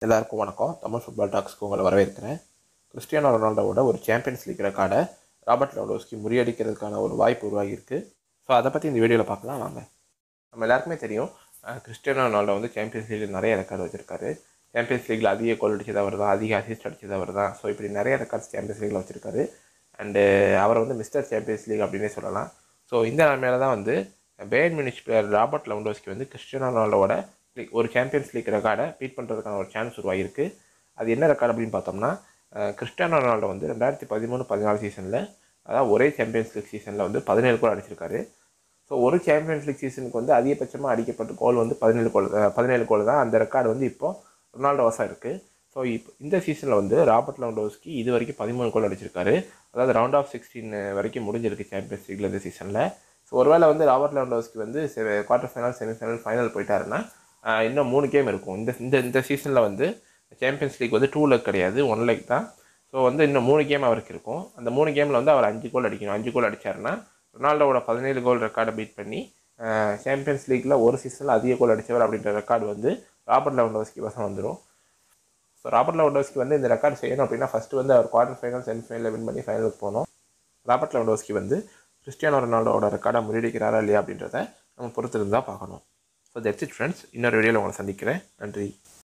எல்லாருக்கும் வணக்கம் தமிழ் ஃபுட்பால் டாக்ஸ்க்கு உங்களை வரவேற்கிறேன் கிறிஸ்டியானோ ரொனால்டோவோட ஒரு சாம்பியன்ஸ் லீக் ரெக்கார்டை ராபர்ட் லெவடோஸ்கி முறியடிக்கிறதுக்கான ஒரு வாய்ப்பு உருவாகியிருக்கு ஸோ அதை பற்றி இந்த வீடியோவில் பார்க்கலாம் வாங்க நம்ம எல்லாருக்குமே தெரியும் அஹ், கிறிஸ்டியானோ ரொனால்டோ வந்து சாம்பியன்ஸ் லீக்கில் நிறைய ரெக்கார்டு வச்சிருக்காரு சாம்பியன்ஸ் லீக்கில் அதிக கோல் அடிச்சது அவர் தான் அதிக அசிஸ்ட் அடிச்சது அவர் தான் ஸோ இப்படி நிறைய ரெக்கார்ட்ஸ் சாம்பியன்ஸ் லீக்கில் வச்சிருக்காரு அண்டு அவரை வந்து மிஸ்டர் சாம்பியன்ஸ் லீக் அப்படின்னே சொல்லலாம் ஸோ இந்த நிலைமையில தான் வந்து Bayern Munich player Robert Lewandowski வந்து கிறிஸ்டியானோ ரொனால்டோவோட லீக் ஒரு சாம்பியன்ஸ் லீக் ரெக்கார்டை பீட் பண்ணுறதுக்கான ஒரு சான்ஸ் உருவாகிருக்கு அது என்ன ரெக்கார்டு அப்படின்னு பார்த்தோம்னா அஹ், கிறிஸ்டியானோ ரொனால்டோ வந்து ரெண்டாயிரத்தி பதிமூணு பதினாலு சீசனில் அதாவது ஒரே சாம்பியன்ஸ் லீக் சீசனில் வந்து பதினேழு கோல் அடிச்சிருக்காரு ஸோ ஒரு சாம்பியன்ஸ் லீக் சீசனுக்கு வந்து அதிகபட்சமாக அடிக்கப்பட்ட கோல் வந்து பதினேழு கோல் அஹ், பதினேழு கோல் தான் அந்த ரெக்கார்டு வந்து இப்போ ரொனால்டோ வசம் இருக்குது ஸோ இப்போ இந்த சீசனில் வந்து ராபர்ட் லெவண்டோஸ்கி இது வரைக்கும் பதிமூணு கோல் அடிச்சிருக்காரு அதாவது ரவுண்ட் ஆஃப் சிக்ஸ்டீன் வரைக்கும் முடிஞ்சிருக்கு சாம்பியன்ஸ் லீக்ல இந்த சீசனில் ஸோ ஒருவேளை வந்து ராபர்ட் லெவண்டோஸ்கி வந்து குவார்டர் ஃபைனல் செமிஃபைனல் ஃபைனல் போயிட்டாருன்னா ஆஹ், இன்னும் மூணு கேம் இருக்கும் இந்த இந்த இந்த சீசனில் வந்து சாம்பியன்ஸ் லீக் வந்து டூ லெக் கிடையாது ஒன் லெக் தான் ஸோ வந்து இன்னும் மூணு கேம் அவருக்கு இருக்கும் அந்த மூணு கேமில் வந்து அவர் அஞ்சு கோல் அடிக்கணும் அஞ்சு கோல் அடிச்சாருன்னா ரொனால்டோவோட பதினேழு கோல் ரெக்கார்டை பீட் பண்ணி சாம்பியன்ஸ் லீக்கில் ஒரு சீசனில் அதிக கோல் அடித்தவர் அப்படின்ற ரெக்கார்டு வந்து ராபர்ட் லெவண்டோஸ்கி வசம் வந்துடும் ஸோ ராபர்ட் லெவண்டோஸ்கி வந்து இந்த ரெக்கார்டு செய்யணும் அப்படின்னா ஃபஸ்ட்டு வந்து அவர் குவார்டர் ஃபைனல் செமிஃபைனலில் வின் பண்ணி ஃபைனலுக்கு போகணும் ராபர்ட் லெவண்டோஸ்கி வந்து கிறிஸ்டியானோ ரொனால்டோவோட ரெக்கார்டை முறியடிக்கிறாரா இல்லையா அப்படின்றத நம்ம பொறுத்திருந்து தான் பார்க்கணும் ஸோ தட்ஸ் இட் ஃப்ரெண்ட்ஸ் இன்னொரு வீடியோவில் உங்களை சந்திக்கிறேன் நன்றி